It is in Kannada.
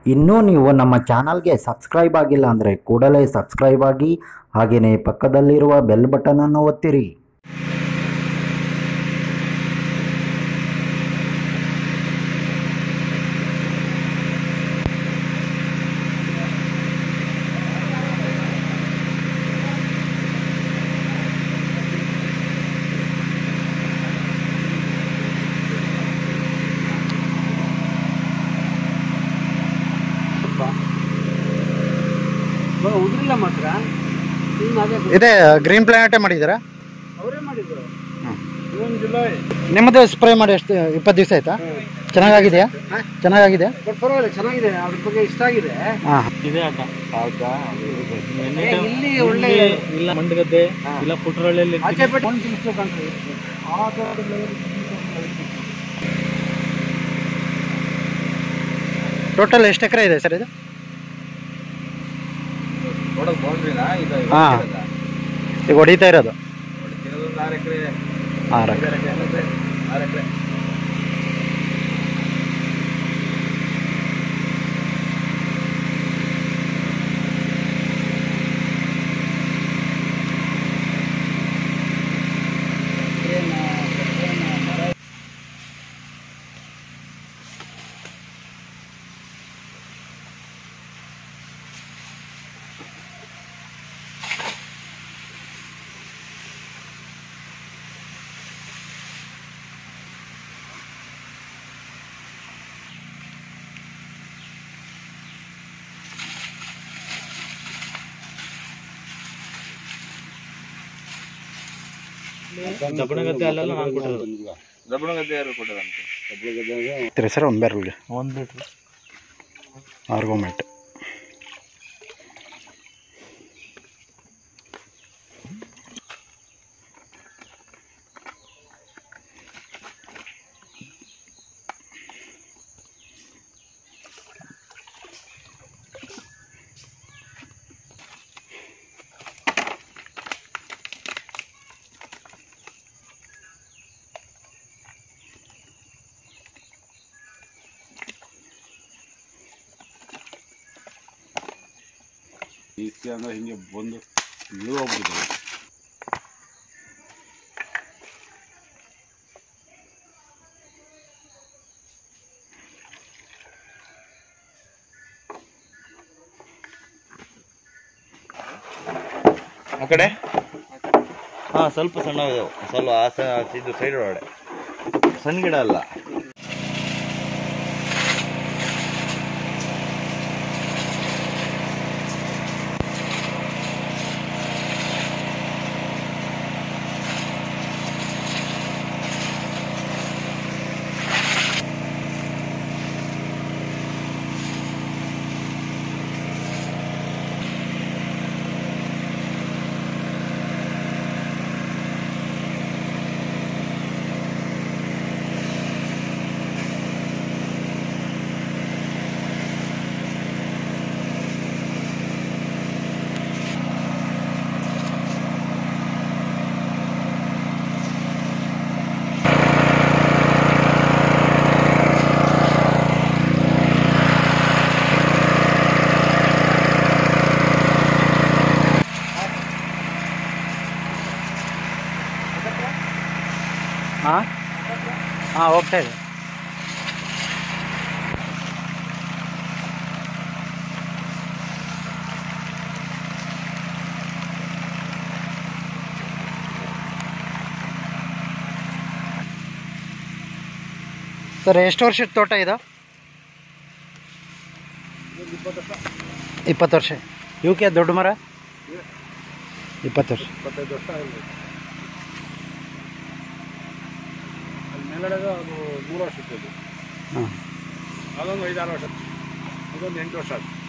ಇನ್ನೂ ನೀವು ನಮ್ಮ ಚಾನಲ್ಗೆ ಸಬ್ಸ್ಕ್ರೈಬ್ ಆಗಿಲ್ಲ ಅಂದರೆ ಕೂಡಲೇ ಸಬ್ಸ್ಕ್ರೈಬ್ ಆಗಿ ಹಾಗೆಯೇ ಪಕ್ಕದಲ್ಲಿರುವ ಬೆಲ್ ಬಟನನ್ನು ಒತ್ತಿರಿ ಉದ್ರಿಲ್ಲ ಮಾತ್ರ ಇನ್ನು ಅದೇ ಇದೇ ಗ್ರೀನ್ ಪ್ಲಾನೆಟೇ ಮಾಡಿದ್ದೀರಾ ಅವರೇ ಮಾಡಿದ್ರು ಹ್ಮ್. ಜೂನ್ ಜುಲೈ ನಿಮ್ಮದು ಸ್ಪ್ರೇ ಮಾಡಿ ಎಷ್ಟು ಇಪ್ಪತ್ತು ದಿವಸ ಆಯ್ತಾ ಚೆನ್ನಾಗಾಗಿದೆಯಾ ಚೆನ್ನಾಗಾಗಿದೆ ಬಟ್ ಪರವಾಗಿಲ್ಲ ಚೆನ್ನಾಗಿದೆ ಅದ್ರ ಬಗ್ಗೆ ಇಷ್ಟ ಆಗಿದೆ ಹಾಂ ಇದೆ ಅಕ್ಕ ಏ, ಇಲ್ಲಿ ಒಳ್ಳೆ ಇಲ್ಲ ಮಂಡಗದ್ದೆ ಇಲ್ಲ ಪುಟ್ಟರಳ್ಳಿಯಲ್ಲಿ ಆಚೆ ಬಿಟ್ಟು ಒಂದು ನಿಮಿಷ ಕಾಣ್ತದೆ ಆ ಥರದ level ಟೋಟಲ್ ಎಷ್ಟು ಎಕರೆ ಇದೆ ಸರ್ ಇದು ಹಾಂ ಈಗ ಹೊಡಿತಾ ಇರೋದು ಆರು ಎಕರೆ ದಬ್ಬಣಗದ್ದೆ ಅಲ್ಲೆಲ್ಲ ನಾನು ಕೊಟ್ಟಿರೋದು ಇರ್ತೀರಿ ಸರ್ ಒಂದು ಬ್ಯಾರಲ್ಗೆ ಒಂದು ಲೀಟ್ರ್ ಆರ್ಗೋಮೆಟ್ ಅಂದ್ರೆ ಹಿಂಗೆ ಬಂದು ಇಳಿದೋಗ್ಬಿಟ್ಟಿದೆ ಆ ಕಡೆ ಹಾಂ ಸ್ವಲ್ಪ ಸಣ್ಣ ಇದಾವೆ ಸ್ವಲ್ಪ ಆ ಸ ಇದು ಸೈಡ್ ಒಳಗಡೆ ಸಣ್ಣ ಗಿಡ ಅಲ್ಲ ಹಾಂ ಹಾಂ ಹೋಗ್ತಾ ಇದೆ ಸರ್ ಎಷ್ಟು ವರ್ಷದ ತೋಟ ಇದು ಇಪ್ಪತ್ತು ವರ್ಷ ಇವಕ್ಕೆ ದೊಡ್ಡ ಮರ ಇಪ್ಪತ್ತು ವರ್ಷ ಇಪ್ಪತ್ತೈದು ವರ್ಷ ಆಗಿದೆ ಅಲ್ಲಿ ಮೇಲ್ಗಡೆದು ಅದು ಮೂರು ವರ್ಷ ಇತ್ತು ಹಾಂ ಅದೊಂದು ಐದಾರು ವರ್ಷ ಅದೊಂದು ಎಂಟು ವರ್ಷ ಆಯ್ತು